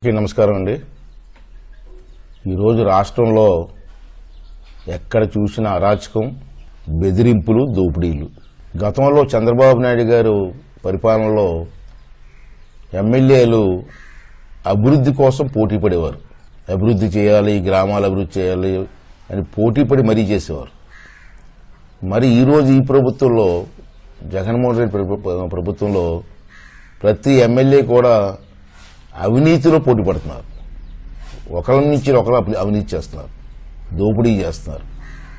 అందరికీ నమస్కారం అండి ఈరోజు రాష్ట్రంలో ఎక్కడ చూసిన అరాచకం బెదిరింపులు దోపిడీలు గతంలో చంద్రబాబు నాయుడు గారు పరిపాలనలో ఎమ్మెల్యేలు అభివృద్ధి కోసం పోటీ పడేవారు అభివృద్ధి చేయాలి గ్రామాలు అభివృద్ధి చేయాలి అని పోటీ పడి మరీ చేసేవారు మరి ఈరోజు ఈ ప్రభుత్వంలో జగన్మోహన్ రెడ్డి ప్రభు- ప్రభుత్వంలో ప్రతి ఎమ్మెల్యే కూడా అవినీతిలో పోటీ పడుతున్నారు ఒకరి నుంచి ఒకరు అవి- అవినీతి చేస్తున్నారు దోపిడీ చేస్తున్నారు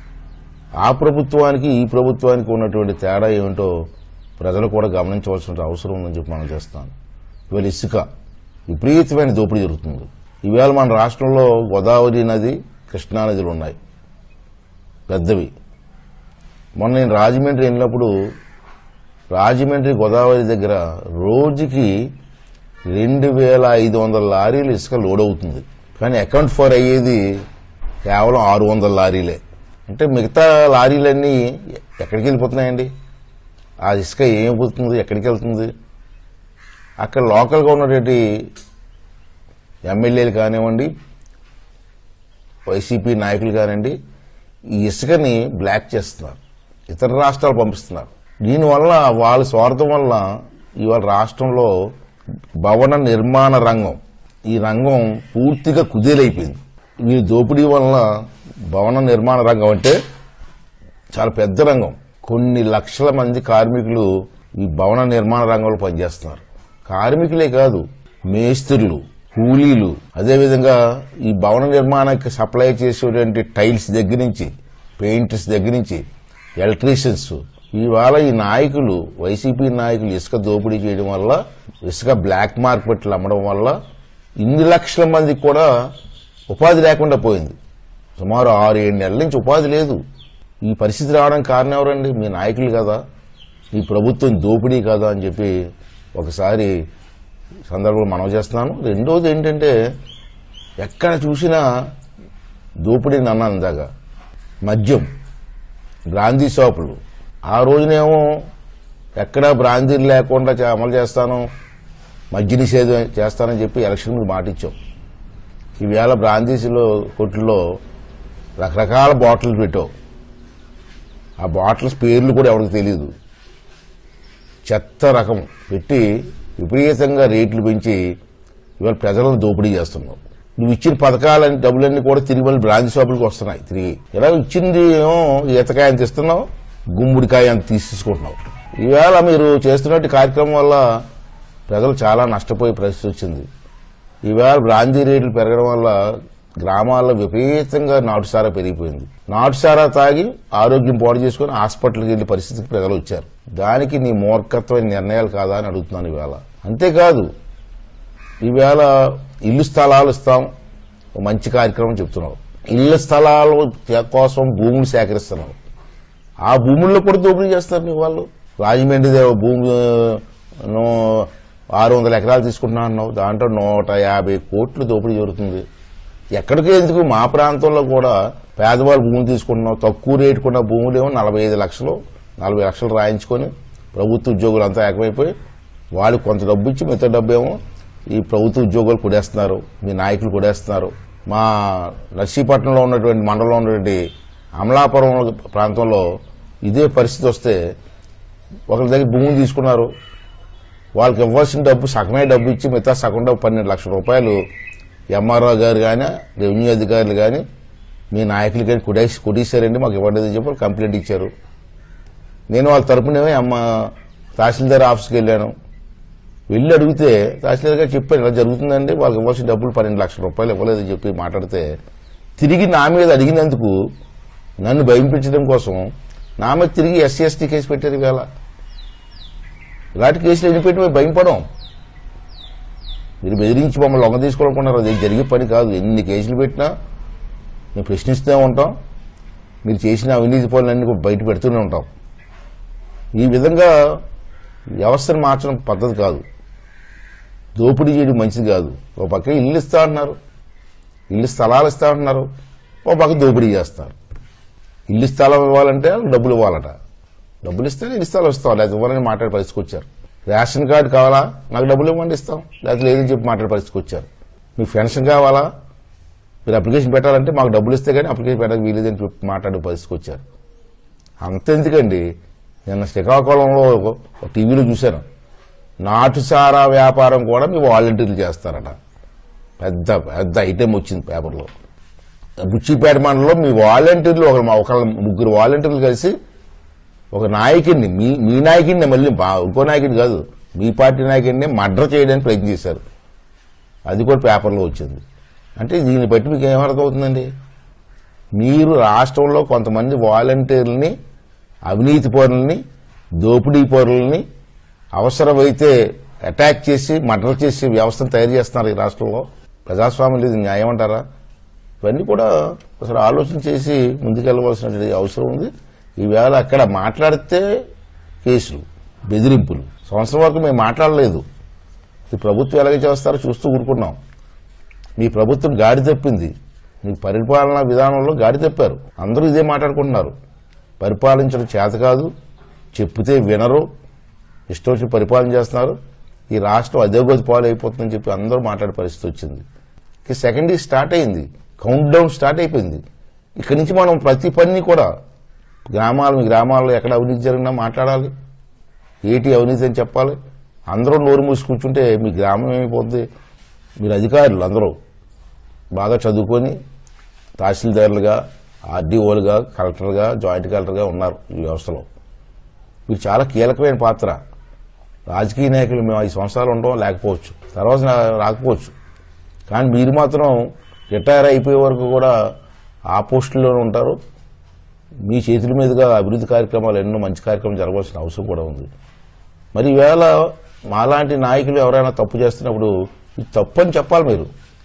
ఆ ప్రభుత్వానికి ఈ ప్రభుత్వానికి ఉన్నటువంటి తేడా ఏమిటో ప్రజలు కూడా గమనించవలసిన అవసరం ఉందని చెప్పి మనం చేస్తాం ఇవాళ ఇసుక విపరీతమైన దోపిడీ జరుగుతుంది ఇవాళ మన రాష్ట్రంలో గోదావరి నది కృష్ణా నదులు ఉన్నాయి పెద్దవి మొన్న నేను రాజమండ్రి వెళ్ళినప్పుడు రాజమండ్రి గోదావరి దగ్గర రోజుకి రెండు వేల ఐదు వందల లారీలు ఇసుక లోడ్ అవుతుంది కానీ అకౌంట్ ఫర్ అయ్యేది కేవలం ఆరు వందల లారీలే అంటే మిగతా లారీలన్నీ ఎక్కడికి వెళ్ళిపోతున్నాయండి ఆ ఇసుక ఏమైపోతుంది ఎక్కడికి వెళ్తుంది అక్కడ లోకల్గా ఉన్నటువంటి ఎమ్మెల్యేలు కానివ్వండి వైసీపీ నాయకులు కానివ్వండి ఈ ఇసుకని బ్లాక్ చేస్తున్నారు ఇతర రాష్ట్రాలు పంపిస్తున్నారు దీనివల్ల వాళ్ళ స్వార్థం వల్ల ఇవాళ రాష్ట్రంలో భవన నిర్మాణ రంగం ఈ రంగం పూర్తిగా కుదేలైపోయింది ఈ దోపిడీ వలన భవన నిర్మాణ రంగం అంటే చాలా పెద్ద రంగం కొన్ని లక్షల మంది కార్మికులు ఈ భవన నిర్మాణ రంగంలో పనిచేస్తున్నారు కార్మికులే కాదు మేస్త్రులు కూలీలు అదేవిధంగా ఈ భవన నిర్మాణానికి సప్లై చేసేటువంటి టైల్స్ దగ్గర నుంచి పెయింటర్స్ దగ్గర నుంచి ఎలక్ట్రీషియన్స్ ఇవాళ ఈ నాయకులు వైసీపీ నాయకులు ఇసుక దోపిడీ చేయడం వల్ల ఇసుక బ్లాక్ మార్కెట్లు అమ్మడం వల్ల ఇన్ని లక్షల మందికి కూడా ఉపాధి లేకుండా పోయింది సుమారు ఆరు ఏడు నెలల నుంచి ఉపాధి లేదు ఈ పరిస్థితి రావడానికి కారణం ఎవరండి మీ నాయకులు కదా ఈ ప్రభుత్వం దోపిడీ కదా అని చెప్పి ఒకసారి సందర్భంలో మనవి చేస్తున్నాను రెండోది ఏంటంటే ఎక్కడ చూసినా దోపిడీ అన్నాను ఇందాక మద్యం బ్రాందీ షాపులు ఆ రోజునేమో ఎక్కడా బ్రాందీలు లేకుండా చే- అమలు చేస్తాను మద్య నిషేధం చేస్తానని చెప్పి ఎలక్షన్ మీద మాట ఇచ్చాం ఈవేళ బ్రాందీస్లో కొట్లో రకరకాల బాటిల్ పెట్టావు ఆ బాటిల్స్ పేర్లు కూడా ఎవరికి తెలియదు చెత్త రకం పెట్టి విపరీతంగా రేట్లు పెంచి ఇవాళ ప్రజలను దోపిడీ చేస్తున్నావు నువ్వు ఇచ్చిన పథకాలని డబ్బులన్నీ కూడా తిరిగి మళ్ళీ బ్రాంచ్ షాపులకు వస్తున్నాయి తిరిగి ఇలా ఇచ్చింది ఏమో ఈతకాయ అంత ఇస్తున్నావు గుమ్ముడికాయ అంత తీసేసుకుంటున్నావు ఈవేళ మీరు చేస్తున్నట్టు కార్యక్రమం వల్ల ప్రజలు చాలా నష్టపోయే పరిస్థితి వచ్చింది ఈవేళ బ్రాందీ రేట్లు పెరగడం వల్ల గ్రామాల్లో విపరీతంగా నాటుసారా పెరిగిపోయింది నాటుసారా తాగి ఆరోగ్యం పాడు చేసుకుని హాస్పిటల్కి వెళ్లే పరిస్థితికి ప్రజలు వచ్చారు దానికి నీ మూర్ఖత్వమైన నిర్ణయాలు కాదా అని అడుగుతున్నాను ఈవేళ అంతేకాదు ఈవేళ ఇల్లు స్థలాలు ఇస్తాం ఓ మంచి కార్యక్రమం చెప్తున్నావు ఇళ్ల స్థలాల కోసం భూములు సేకరిస్తున్నావు ఆ భూముల్లో కూడా దోపిడీ చేస్తారు నీ వాళ్ళు రాజమండ్రి దగ్గర భూమి ఆ, నూ- ఆరు వందల ఎకరాలు తీసుకుంటున్నా అన్నావు దాంట్లో నూట యాభై కోట్లు దోపిడీ జరుగుతుంది ఎక్కడికి ఎందుకు మా ప్రాంతంలో కూడా పేదవాళ్ళు భూములు తీసుకుంటున్నావు తక్కువ రేటు కొన్న భూములు ఏమో నలభై ఐదు లక్షలు నలభై లక్షలు రాయించుకొని ప్రభుత్వ ఉద్యోగులు అంతా ఏకమైపోయి వాళ్ళు కొంత డబ్బు ఇచ్చి మిగతా డబ్బు ఏమో ఈ ప్రభుత్వ ఉద్యోగులు కొడేస్తున్నారు మీ నాయకులు కొడేస్తున్నారు మా నర్సీపట్నంలో ఉన్నటువంటి మండలంలో ఉన్నటువంటి అమలాపురం ప్రాంతంలో ఇదే పరిస్థితి వస్తే ఒకరి దగ్గర భూములు తీసుకున్నారు వాళ్ళకి ఇవ్వాల్సిన డబ్బు సగమే డబ్బు ఇచ్చి మిగతా సగం డబ్బు పన్నెండు లక్షల రూపాయలు ఎంఆర్ఓ గారు కానీ రెవెన్యూ అధికారులు కానీ మీ నాయకులు కానీ కొడేసి కొట్టేశారండి మాకు ఇవ్వలేదని చెప్పి వాళ్ళు కంప్లైంట్ ఇచ్చారు నేను వాళ్ళ తరపున అమ్మ తహసీల్దార్ ఆఫీస్కి వెళ్ళాను వెళ్ళి అడిగితే తహసీల్దార్ గారు చెప్పారు ఇలా జరుగుతుందండి వాళ్ళకి ఇవ్వాల్సిన డబ్బులు పన్నెండు లక్షల రూపాయలు ఇవ్వలేదని చెప్పి మాట్లాడితే తిరిగి నా మీద అడిగినందుకు నన్ను భయించడం కోసం నా మీద తిరిగి ఎస్సీ ఎస్టీ కేసు పెట్టారు ఇవాళ ఇలాంటి కేసులు ఎన్ని పెట్టి మేము భయపడం మీరు బెదిరించి మమ్మల్ని లొంగ తీసుకోవాలనుకున్నారు అది జరిగే పని కాదు ఎన్ని కేసులు పెట్టినా మేము ప్రశ్నిస్తూనే ఉంటాం మీరు చేసిన అవినీతి పనులన్నీ కూడా బయట పెడుతూనే ఉంటాం ఈ విధంగా వ్యవస్థను మార్చడం పద్ధతి కాదు దోపిడీ చేయడం మంచిది కాదు ఒక పక్క ఇల్లు ఇస్తా అంటున్నారు ఇల్లు స్థలాలు ఇస్తా అంటున్నారు ఒక పక్క దోపిడీ చేస్తారు ఇల్లు స్థలం ఇవ్వాలంటే డబ్బులు ఇవ్వాలట డబ్బులు ఇస్తే నేను స్థలం ఇస్తాం లేకపోతే ఇవ్వాలని మాట్లాడే పరిస్థితికి వచ్చారు రేషన్ కార్డు కావాలా నాకు డబ్బులు ఇవ్వండి ఇస్తాం లేకపోతే లేదని చెప్పి మాట్లాడే పరిస్థితికి వచ్చారు మీకు పెన్షన్ కావాలా మీరు అప్లికేషన్ పెట్టాలంటే మాకు డబ్బులు ఇస్తే కానీ అప్లికేషన్ పెట్టడానికి వీలేదని చెప్పి మాట్లాడే పరిస్థితికి వచ్చారు అంతెందుకండి నిన్న శ్రీకాకుళంలో ఒక టీవీలో చూశాను నాటుసారా వ్యాపారం కూడా మీ వాలంటీర్లు చేస్తారట పెద్ద పెద్ద ఐటెం వచ్చింది పేపర్లో బుచ్చిపేట మండలంలో మీ వాలంటీర్లు ఒక ఒక ముగ్గురు వాలంటీర్లు కలిసి ఒక నాయకుడిని మీ మీ నాయకుడిని మళ్ళీ బా- ఇంకో నాయకుడిని కాదు మీ పార్టీ నాయకుడిని మర్డర్ చేయడానికి ప్రయత్నం చేశారు అది కూడా పేపర్లో వచ్చింది అంటే దీన్ని బట్టి మీకు ఏమర్థమవుతుందండి మీరు రాష్ట్రంలో కొంతమంది వాలంటీర్లని అవినీతి పరులని దోపిడీ పరులని అవసరమైతే అటాక్ చేసి మర్డర్ చేసి వ్యవస్థను తయారు చేస్తున్నారు ఈ రాష్ట్రంలో ప్రజాస్వామ్యం లేదు న్యాయం అంటారా ఇవన్నీ కూడా అసలు ఆలోచన చేసి ముందుకెళ్లవలసినటువంటి అవసరం ఉంది ఈవేళ అక్కడ మాట్లాడితే కేసులు బెదిరింపులు సంవత్సరం వరకు మేము మాట్లాడలేదు ఈ ప్రభుత్వం ఎలాగ చేస్తారో చూస్తూ ఊరుకున్నాం మీ ప్రభుత్వం గాడి తప్పింది మీ పరిపాలనా విధానంలో గాడి తప్పారు అందరూ ఇదే మాట్లాడుకుంటున్నారు పరిపాలించడం చేత కాదు చెప్తే వినరు ఇష్టం వచ్చి పరిపాలన చేస్తున్నారు ఈ రాష్ట్రం అధోగతి పాలు అయిపోతుందని చెప్పి అందరూ మాట్లాడే పరిస్థితి వచ్చింది ఇక సెకండ్ ఇయర్ స్టార్ట్ అయింది కౌంట్ డౌన్ స్టార్ట్ అయిపోయింది ఇక్కడి నుంచి మనం ప్రతి పని కూడా గ్రామాలు మీ గ్రామాల్లో ఎక్కడ అవినీతి జరిగినా మాట్లాడాలి ఏటి అవినీతి అని చెప్పాలి అందరూ నోరు మూసి కూర్చుంటే మీ గ్రామం ఏమైపోతుంది మీరు అధికారులు అందరూ బాగా చదువుకొని తహసీల్దారులుగా ఆర్డీఓలుగా కలెక్టర్గా జాయింట్ కలెక్టర్గా ఉన్నారు ఈ వ్యవస్థలో మీరు చాలా కీలకమైన పాత్ర రాజకీయ నాయకులు మేము ఐదు సంవత్సరాలు ఉండడం లేకపోవచ్చు తర్వాత నా- రాకపోవచ్చు కానీ మీరు మాత్రం రిటైర్ అయిపోయే వరకు కూడా ఆ పోస్టుల్లోనే ఉంటారు మీ చేతుల మీదుగా అభివృద్ధి కార్యక్రమాలు ఎన్నో మంచి కార్యక్రమాలు జరగవలసిన అవసరం కూడా ఉంది మరి ఈవేళ మాలాంటి నాయకులు ఎవరైనా తప్పు చేస్తున్నప్పుడు ఇది తప్పు అని చెప్పాలి మీరు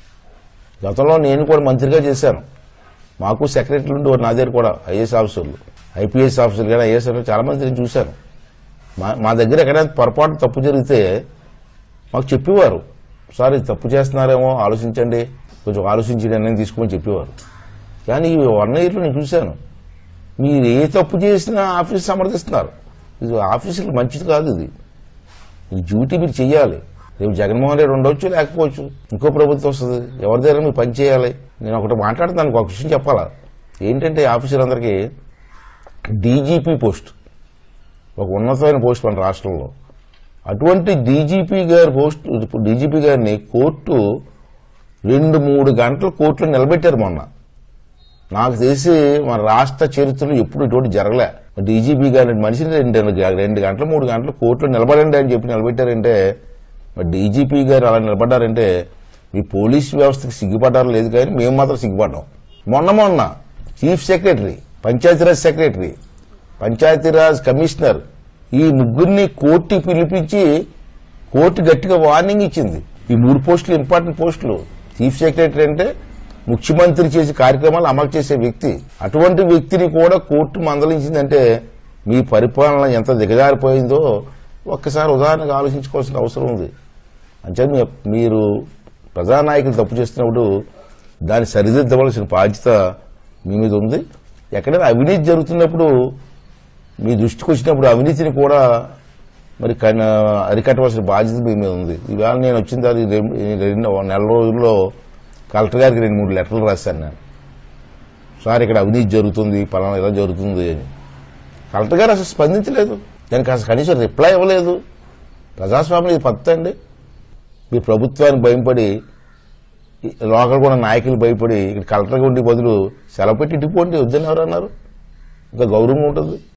గతంలో నేను కూడా మంత్రిగా చేశాను మాకు సెక్రటరీలు ఉండేవారు నా దగ్గర కూడా ఐఏఎస్ ఆఫీసర్లు ఐపీఎస్ ఆఫీసర్లు కానీ ఐఏఎస్ ఆఫీసర్లు చాలా మంది నేను చూశాను మా మా దగ్గర ఎక్కడైనా పొరపాటు తప్పు జరిగితే మాకు చెప్పేవారు సార్ ఇది తప్పు చేస్తున్నారేమో ఆలోచించండి కొంచెం ఆలోచించి నిర్ణయం తీసుకోమని చెప్పేవారు కానీ ఈ వన్ ఇయర్లో నేను చూశాను మీరు ఏ తప్పు చేసినా ఆఫీస్ సమర్థిస్తున్నారు ఇది ఆఫీసులు మంచిది కాదు ఇది ఈ డ్యూటీ మీరు చెయ్యాలి రేపు జగన్మోహన్ రెడ్డి ఉండొచ్చు లేకపోవచ్చు ఇంకో ప్రభుత్వం వస్తుంది ఎవరి దగ్గర మీరు పని చేయాలి నేను ఒకటి మాట్లాడతాను ఒక విషయం చెప్పాలా ఏంటంటే ఆఫీసర్లందరికీ డీజీపీ పోస్ట్ ఒక ఉన్నతమైన పోస్ట్ మన రాష్ట్రంలో అటువంటి డీజీపీ గారి పోస్ట్ ఇప్పుడు డీజీపీ గారిని కోర్టు రెండు మూడు గంటలు కోర్టులో నిలబెట్టారు మొన్న నాకు తెలిసి మన రాష్ట్ర చరిత్రలో ఎప్పుడు ఇటువంటి జరగలే డీజీపీ గారి మనిషిని రెండు రెండు గంటలు మూడు గంటలు కోర్టులో నిలబడండి అని చెప్పి నిలబెట్టారంటే మరి డీజీపీ గారు అలా నిలబడ్డారంటే మీ పోలీస్ వ్యవస్థకి సిగ్గుపడ్డారు లేదు కానీ మేము మాత్రం సిగ్గుపడ్డాం మొన్న మొన్న chief secretary Panchayati Raj secretary Panchayati Raj commissioner ఈ ముగ్గురిని కోర్టు పిలిపించి కోర్టు గట్టిగా వార్నింగ్ ఇచ్చింది ఈ మూడు పోస్టులు ఇంపార్టెంట్ పోస్టులు చీఫ్ సెక్రటరీ అంటే ముఖ్యమంత్రి చేసే కార్యక్రమాలు అమలు చేసే వ్యక్తి అటువంటి వ్యక్తిని కూడా కోర్టు మందలించిందంటే మీ పరిపాలన ఎంత దిగజారిపోయిందో ఒక్కసారి ఉదాహరణకు ఆలోచించుకోవాల్సిన అవసరం ఉంది అంటే మీ- మీరు ప్రజానాయకులు తప్పు చేస్తున్నప్పుడు దాన్ని సరిదిద్దవలసిన బాధ్యత మీ మీద ఉంది ఎక్కడైనా అవినీతి జరుగుతున్నప్పుడు మీ దృష్టికి వచ్చినప్పుడు అవినీతిని కూడా మరి కన- అరికట్టవలసిన బాధ్యత మీ మీద ఉంది ఈవేళ నేను వచ్చిన దాని రెం- ఈ రెండు నెల రోజుల్లో కలెక్టర్ గారికి రెండు మూడు లెటర్లు రాశాను నేను సార్ ఇక్కడ అవినీతి జరుగుతుంది పలానా ఇలా జరుగుతుంది అని కలెక్టర్ గారు అసలు స్పందించలేదు దానికి అసలు కనీసం రిప్లై ఇవ్వలేదు ప్రజాస్వామ్యం ఇది పద్ధతి అండి మీ ప్రభుత్వానికి భయపడి ఈ లోకల్ కూడా నాయకులు భయపడి ఇక్కడ కలెక్టర్గా ఉండే బదులు సెలవు పెట్టి ఇటుపోండి వద్దని ఎవరు అన్నారు ఇంకా గౌరవం ఉంటుంది